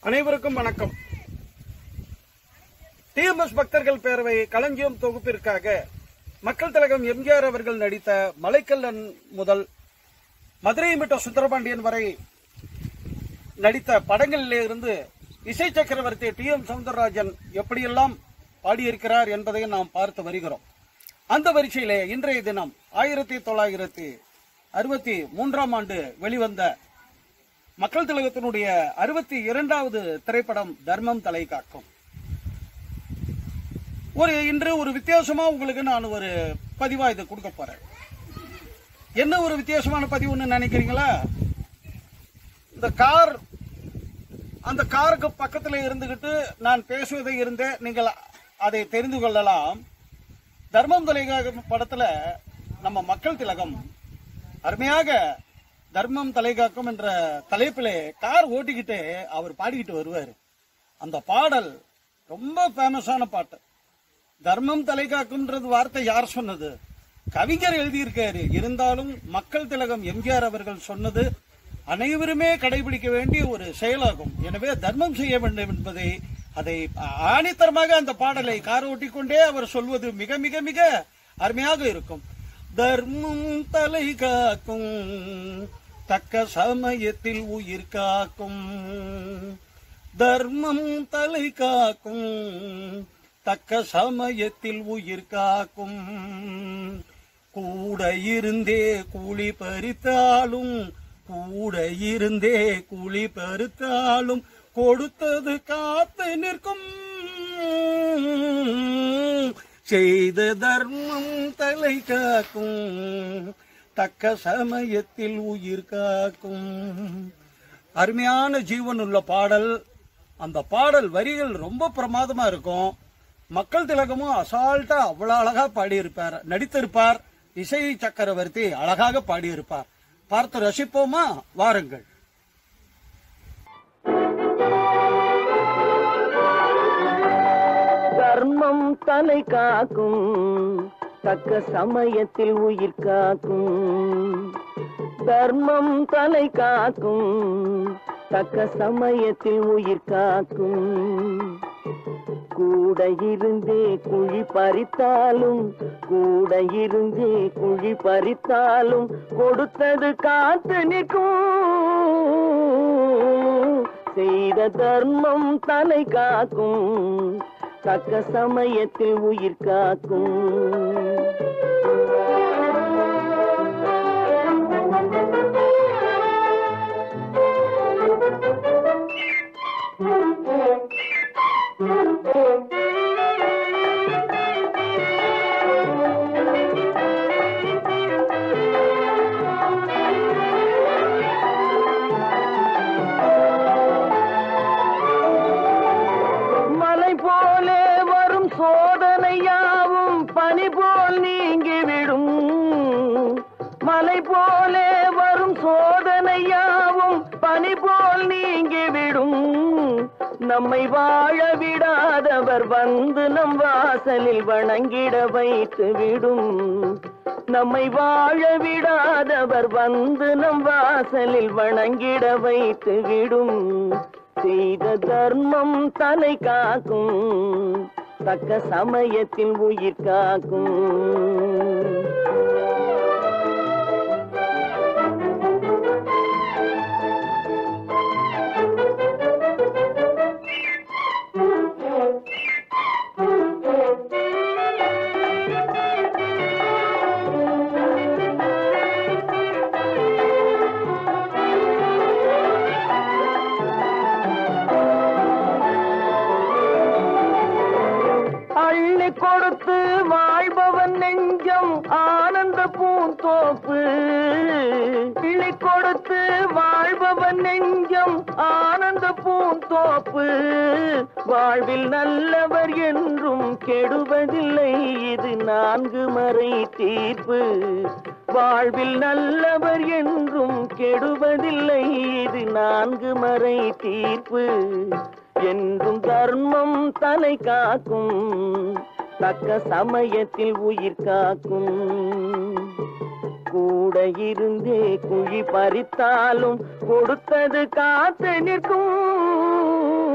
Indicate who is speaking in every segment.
Speaker 1: அனைவருக்கும் வணக்கம் டிஎம்எஸ் பக்தர்கள் பேரவை களஞ்சியம் தொகுப்பிற்காக மக்கள் திலகம் எம்ஜிஆர் அவர்கள் நடித்த மலைக்கல்லன் முதல் மதுரை மிட்ட சுந்தரபாண்டியன் வரை நடித்த படங்களிலே இருந்து இசை சக்கரவர்த்தி டி எம் சவுந்தரராஜன் எப்படியெல்லாம் பாடியிருக்கிறார் என்பதை நாம் பார்த்து வருகிறோம் அந்த வரிசையிலே இன்றைய தினம் ஆயிரத்தி தொள்ளாயிரத்தி அறுபத்தி மூன்றாம் ஆண்டு வெளிவந்த மக்கள் திலகத்தினுடைய அறுபத்தி இரண்டாவது திரைப்படம் தர்மம் தலை காக்கும் ஒரு இன்று ஒரு வித்தியாசமா உங்களுக்கு நான் ஒரு பதிவா இதை கொடுக்க போறேன் என்ன ஒரு வித்தியாசமான பதிவுன்னு நினைக்கிறீங்களா இந்த கார் அந்த காருக்கு பக்கத்தில் இருந்துகிட்டு நான் பேசுவதை இருந்தே நீங்கள் அதை தெரிந்து கொள்ளலாம் தர்மம் தலைகாக்கும் படத்துல நம்ம மக்கள் திலகம் அருமையாக தர்மம் தலைகாக்கும் என்ற தலைப்பிலே கார் ஓட்டிக்கிட்டு அவர் பாடிக்கிட்டு வருவார் அந்த பாடல் ரொம்ப ஃபேமஸான பாட்டு தர்மம் தலைகாக்கும்ன்றது வார்த்தை யார் சொன்னது கவிஞர் எழுதியிருக்காரு இருந்தாலும் மக்கள் திலகம் எம்ஜிஆர் அவர்கள் சொன்னது அனைவருமே கடைபிடிக்க வேண்டிய ஒரு செயலாகும் எனவே தர்மம் செய்ய வேண்டும் என்பதை அதை ஆணித்தரமாக அந்த பாடலை கார் ஓட்டிக்கொண்டே அவர் சொல்வது மிக மிக மிக அருமையாக இருக்கும் தர்மம் தலை காக்கும் தக்க சமயத்தில் உயிர் காக்கும் தர்மம் தலை காக்கும் தக்க சமயத்தில் உயிர் காக்கும் கூட இருந்தே கூலி பறித்தாலும் கூட இருந்தே கூலி பறித்தாலும் கொடுத்தது காத்து நிற்கும் செய்த தர்மம் தலை காக்கும் தக்க சமயத்தில் உயிர் காக்கும் அருமையான ஜீவன் உள்ள பாடல் அந்த பாடல் வரிகள் ரொம்ப பிரமாதமா இருக்கும் மக்கள் திலகமும் அசால்ட்டா அவ்வளவு அழகா பாடியிருப்பார் நடித்திருப்பார் இசை சக்கரவர்த்தி அழகாக பாடியிருப்பார் பார்த்து ரசிப்போமா வாருங்கள்
Speaker 2: தர்மம் தலை காக்கும் தக்க சமயத்தில் உயிர் காக்கும் தர்மம் தலை காக்கும் தக்க சமயத்தில் உயிர் காக்கும் கூட இருந்தே குழி பறித்தாலும் கூட இருந்தே குழி பறித்தாலும் கொடுத்தது காத்து நிற்கும் செய்த தர்மம் தலை காக்கும் தக்க சமயத்தில் உயிர் காக்கும் மலை போலே வரும் சோதனையாவும் பனி போல் நீங்கிவிடும் மலை போலே வரும் சோதனையாவும் பனி போல் நீங்கிவிடும் நம்மை வாழ விடாதவர் வந்து நம் வாசலில் வணங்கிட வைத்து விடும் நம்மை வாழ விடாதவர் வந்து நம் வாசலில் வணங்கிட வைத்து விடும் செய்த தர்மம் தலை காக்கும் தக்க சமயத்தில் உயிர் காக்கும் அள்ளி கொடுத்து வாழ்பவன் நெஞ்சம் ஆனந்த பூந்தோப்பு அள்ளி கொடுத்து வாழ்பவன் நெஞ்சம் ஆனந்த பூந்தோப்பு வாழ்வில் நல்லவர் என்றும் கெடுவதில்லை இது நான்கு மறை தீர்ப்பு வாழ்வில் நல்லவர் என்றும் கெடுவதில்லை இது நான்கு மறை தீர்ப்பு என்றும் தர்மம் தலை காக்கும் தக்க சமயத்தில் உயிர் காக்கும் கூட இருந்தே குழி பறித்தாலும் கொடுத்தது காத்து நிற்கும்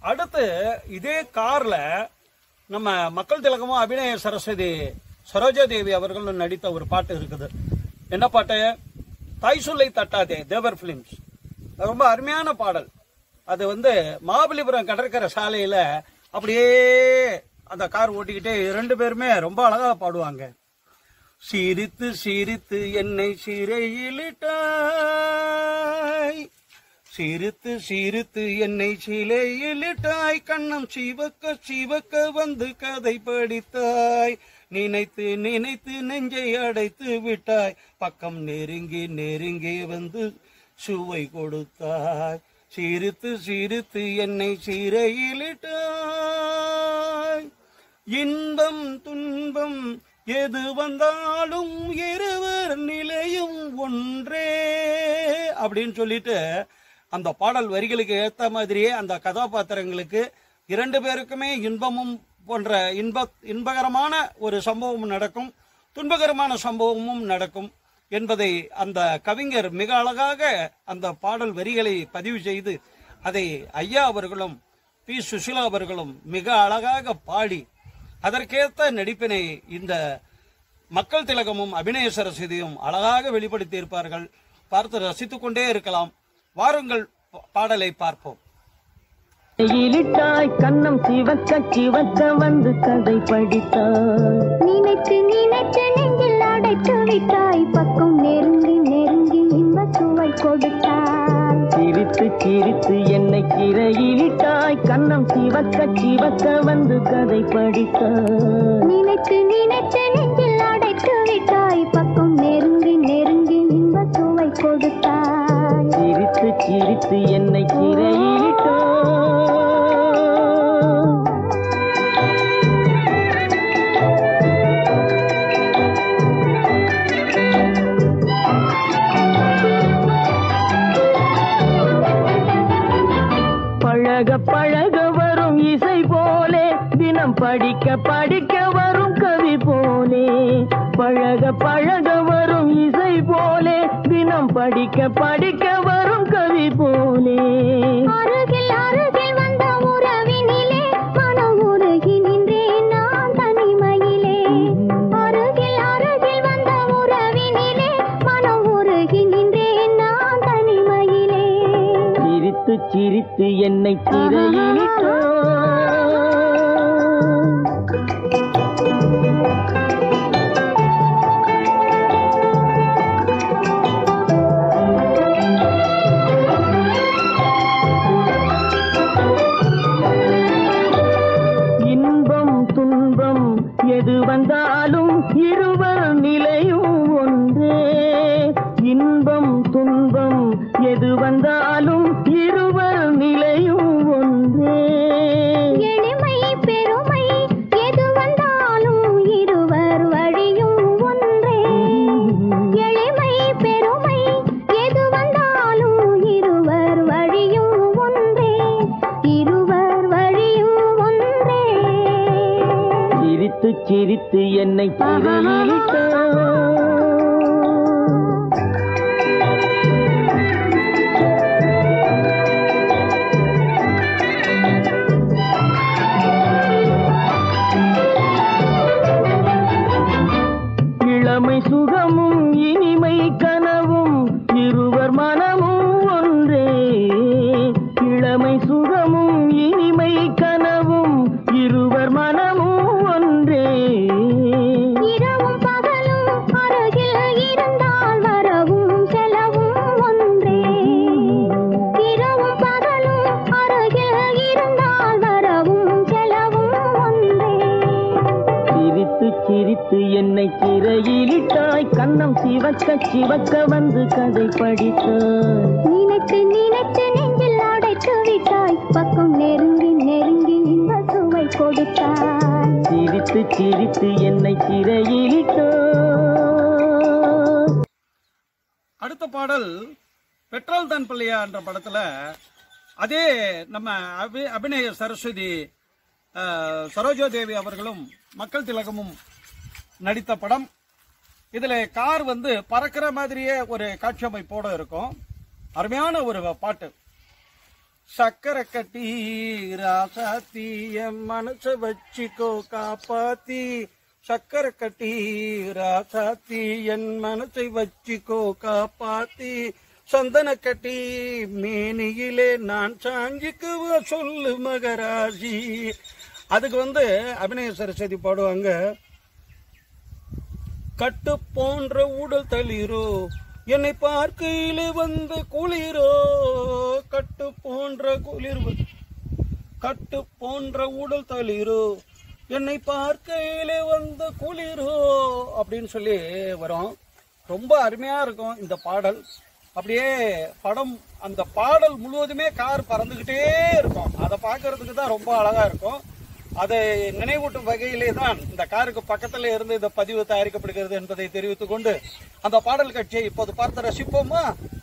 Speaker 1: அடுத்து இதே கார்ல நம்ம மக்கள் திலகமும் அபிநய சரஸ்வதி சரோஜா தேவி அவர்களும் நடித்த ஒரு பாட்டு இருக்குது என்ன பாட்டு தாய் சொல்லை தட்டாதே தேவர் பிலிம்ஸ் ரொம்ப அருமையான பாடல் அது வந்து மகாபலிபுரம் கடற்கரை சாலையில அப்படியே அந்த கார் ஓட்டிக்கிட்டே ரெண்டு பேருமே ரொம்ப அழகா பாடுவாங்க சிரித்து சிரித்து என்னை சிறையிலிட்டாய் சிரித்து சிரித்து என்னை சிலையிலிட்டாய் கண்ணம் சிவக்க சிவக்க வந்து கதை படித்தாய் நினைத்து நினைத்து நெஞ்சை அடைத்து விட்டாய் பக்கம் நெருங்கி நெருங்கி வந்து சுவை கொடுத்தாய் சிரித்து சிரித்து என்னை சிறையிலிட்டாய் இன்பம் துன்பம் எது வந்தாலும் இருவர் நிலையும் ஒன்றே அப்படின்னு சொல்லிட்டு அந்த பாடல் வரிகளுக்கு ஏத்த மாதிரியே அந்த கதாபாத்திரங்களுக்கு இரண்டு பேருக்குமே இன்பமும் போன்ற இன்ப இன்பகரமான ஒரு சம்பவம் நடக்கும் துன்பகரமான சம்பவமும் நடக்கும் என்பதை அந்த கவிஞர் மிக அழகாக அந்த பாடல் வரிகளை பதிவு செய்து அதை ஐயா அவர்களும் பி சுஷிலா அவர்களும் மிக அழகாக பாடி அதற்கேற்ற நடிப்பினை இந்த மக்கள் திலகமும் அபிநய சரஸ்வதியும் அழகாக வெளிப்படுத்தி இருப்பார்கள் பார்த்து ரசித்துக் கொண்டே இருக்கலாம் வாருங்கள் பா- பாடலை பார்ப்போம்
Speaker 2: இலிட்டாய் கண்ணம் சிவக்க சிவக்க வந்து கதை படித்தாய்
Speaker 3: நினைத்து நினைத்து நெஞ்சில் அடைத்து விட்டாய் பக்கம் நெருங்கி நெருங்கி இன்ப சுவை கொடுத்தாய்
Speaker 2: சிரித்து சிரித்து என்னை சிறையிலிட்டாய் கண்ணம் சிவக்க சிவக்க வந்து கதை படித்தாய்
Speaker 3: நினைத்து நினைத்து நெஞ்சில் அடைத்து விட்டாய் பக்கம் நெருங்கி நெருங்கி இன்ப சுவை கொடுத்தாய்
Speaker 2: சிரித்து சிரித்து என்னை சிறையிலிட்டாய் பழக பழக வரும் இசை போலே தினம் படிக்க படிக்க வரும் கவி போலே பழக பழக வரும் இசை போலே தினம் படிக்க படிக்க வரும் கவி போலே
Speaker 3: அருகில் அருகில் வந்த உறவினிலே மனம் உருகி நின்றேன் நான் தனிமையிலே அருகில் அருகில் வந்த உறவினிலே மனம் உருகி நின்றேன் நான் தனிமையிலே
Speaker 2: சிரித்து சிரித்து என்னை சிறையிலிட்டாய் இன்பம் துன்பம் எது வந்தாலும் இருவர் நிலையும் ஒன்றே இன்பம் துன்பம் எது வந்தாலும் இருவர் நிலையும் ஒன்றே
Speaker 3: எளிமை பெருமை எது வந்தாலும் இருவர் வழியும் ஒன்றே எளிமை பெருமை எது வந்தாலும் இருவர் வழியும் ஒன்றே இருவர் வழியும் ஒன்றே
Speaker 2: சிரித்து சிரித்து என்னை சிறையிலிட்டாய் இளமை சுகமும் இனிமை கனவும் இருவர் மனமும் ஒன்றே இளமை சுகமும் இனிமை கனவும் இருவர் மனமும் ஒன்றே
Speaker 3: இரவும் பகலும் அருகில் இருந்தால் வரவும் செலவும் ஒன்றே இரவும் பகலும் அருகில் இருந்தால் வரவும் செலவும் ஒன்றே
Speaker 2: சிரித்து சிரித்து என்னை சிறையிலிட்டாய் கண்ணம் சிவக்க சிவக்க வந்து கதை படித்தாய்
Speaker 3: நினைத்து நினைத்து நெஞ்சில் அடைத்து விட்டாய் பக்கம் நெருங்கி நெருங்கி இன்ப சுவை கொடுத்தாய்
Speaker 2: சிரித்து சிரித்து என்னை சிறையிலிட்டாய்
Speaker 1: அடுத்த பாடல் பெட்ரோல் தன் பிள்ளையா என்ற படத்துல அதே நம்ம அபி அபிநய சரஸ்வதி அஹ், சரோஜா தேவி அவர்களும் மக்கள் திலகமும் நடித்த படம் இதுல கார் வந்து பறக்கிற மாதிரியே ஒரு காட்சி அமைப்போட இருக்கும் அருமையான ஒரு பாட்டு சக்கரை கட்டி ராசாத்தி என் மனச வச்சுக்கோ காப்பாத்தி சக்கரை கட்டி ராசாத்தி என் மனசை வச்சுக்கோ காப்பாத்தி சந்தன கட்டி மேனியிலே நான் சாஞ்சிக்குவ சொல்லு மகராசி அதுக்கு வந்து அபிநய சரஸ்வதி பாடுவாங்க கட்டு போன்ற உடல் தளிரோ என்னை பார்க்கையிலே வந்த குளிரோ கட்டு போன்ற குளிர் வ- கட்டு போன்ற உடல் தளிரோ என்னை பார்க்கையிலே வந்த குளிரோ அப்படின்னு சொல்லி வரும் ரொம்ப அருமையா இருக்கும் இந்த பாடல் அப்படியே படம் அந்த பாடல் முழுவதுமே கார் பறந்துகிட்டே இருக்கும் அதை பார்க்கறதுக்கு தான் ரொம்ப அழகா இருக்கும் அதை நினைவூட்டும் வகையிலே தான் இந்த காருக்கு பக்கத்துல இருந்து இந்த பதிவு தயாரிக்கப்படுகிறது என்பதை தெரிவித்துக் கொண்டு அந்த பாடல் காட்சியை இப்போது பார்த்து ரசிப்போமா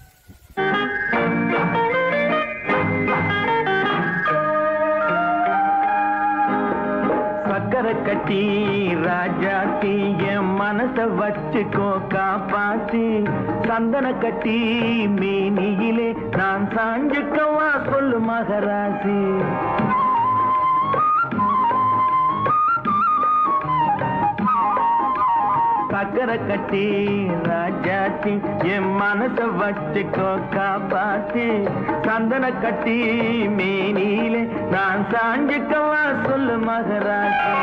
Speaker 4: சக்கரை கட்டி ராஜாத்தி என் மனச வச்சுக்கோ காப்பாத்தி சந்தன கட்டி மேனியிலே நான் சாஞ்சுக்கவா சொல்லு மகராசி சக்கரை கட்டி ராஜாத்தி என் மனச வச்சுக்கோ காப்பாத்தி சந்தன கட்டி மேனியிலே நான் சாஞ்சுக்கவா சொல்லு மகராசி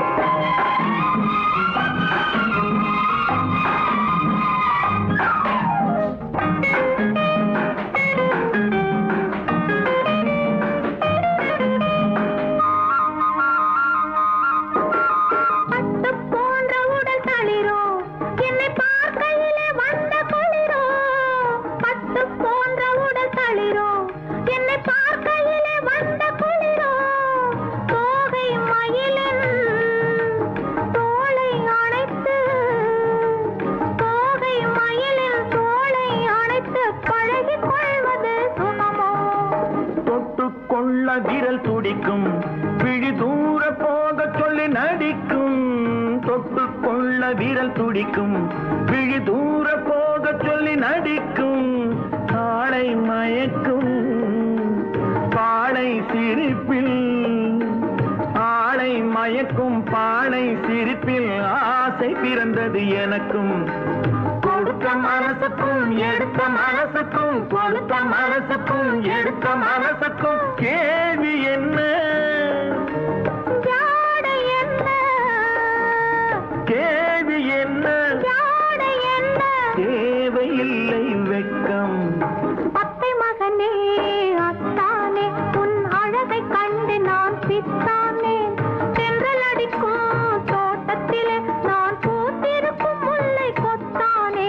Speaker 3: பட்டு போன்ற உடல் தளிரோ என்னை பார்க்கையிலே வந்த குளிரோ பட்டு போன்ற உடல் தளிரோ என்னை பார்க்கையிலே வந்த குளிரோ தோகை மயிலின் தோளை அணைத்து தோகை மயிலின் தோளை அணைத்து பழகிக் கொள்வது சுகமோ
Speaker 4: தொட்டு கொள்ள விரல் துடிக்கும் பிழி தூர போக சொல்லி நடிக்கும் தொட்டு கொள்ள விரல் துடிக்கும் பிழி தூர போக சொல்லி நடிக்கும் காளை மயக்கும் பாளை சிரிப்பில் ஆளை மயக்கும் பாளை சிரிப்பில் ஆசை பிறந்தது எனக்கும் கொடுத்த மனசுக்கும் எடுத்த மனசுக்கும் கொடுத்த மனசுக்கும் எடுத்த மனசுக்கும் கேள்வி என்ன
Speaker 3: ஜாடை என்ன
Speaker 4: கேள்வி என்ன
Speaker 3: ஜாடை என்ன
Speaker 4: தேவையில்லை வெட்கம்
Speaker 3: அத்தை மகனே அத்தானே உன் அழகை கண்டு நான் பித்தானே தென்றல் அடிக்கும் தோட்டத்திலே நான் பூத்திருக்கும் முல்லை கொத்தானே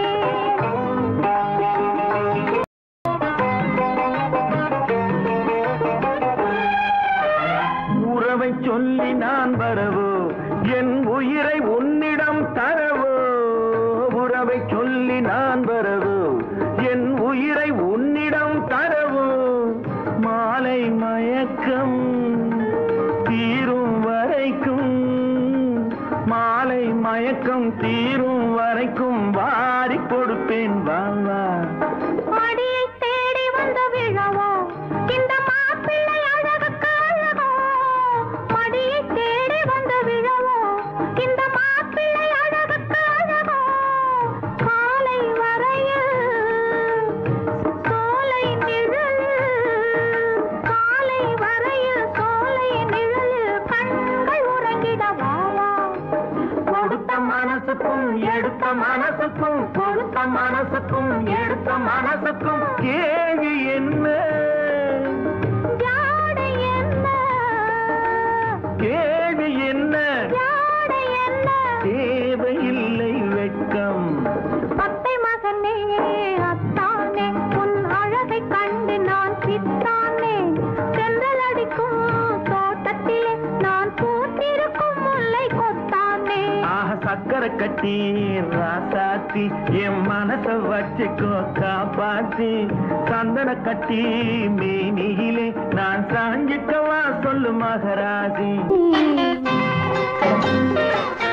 Speaker 4: உறவை சொல்லி நான் வரவோ என் உயிரை உன்னிடம் தரவோ உறவை சொல்லி நான் வரவோ என் உயிரை உன்னிடம் தரவோ மாலை மயக்கம் தீரும் வரைக்கும் மாலை மயக்கம் தீரும் வரைக்கும் வாரி கொடுப்பேன் வா வா
Speaker 3: மடியை தேடி வந்த விழவோ இந்த மாப்பிள்ளை அழகுக்கு அழகோ மடியை தேடி வந்த விழவோ இந்த மாப்பிள்ளை அழகுக்கு அழகோ காலை வரையில் சோலை நிழல் காலை வரையில் சோலை நிழலில் கண்கள் உறங்கிடவா
Speaker 4: கொடுத்த மனசுக்கும் எடுத்த மனசுக்கும் கொடுத்த மனசுக்கும் எடுத்த மனசுக்கும் கேள்வி என்ன
Speaker 3: ஜாடை என்ன
Speaker 4: கேள்வி என்ன
Speaker 3: ஜாடை என்ன
Speaker 4: தேவையில்லை வெட்கம்
Speaker 3: அத்தை மகனே அத்தானே உன் அழகை கண்டு நான் பித்தானே சென்றல் அடிக்கும் தோட்டத்திலே நான் பூத்திருக்கும் முல்லை கொத்தானே
Speaker 4: ஆக சக்கரை கட்டி ராசாத்தி என் மனச வச்சுக்கோ காப்பாத்தி சந்தன கட்டி மேனியிலே நான் சாஞ்சிக்கவா சொல்லு மகராசி
Speaker 3: நீ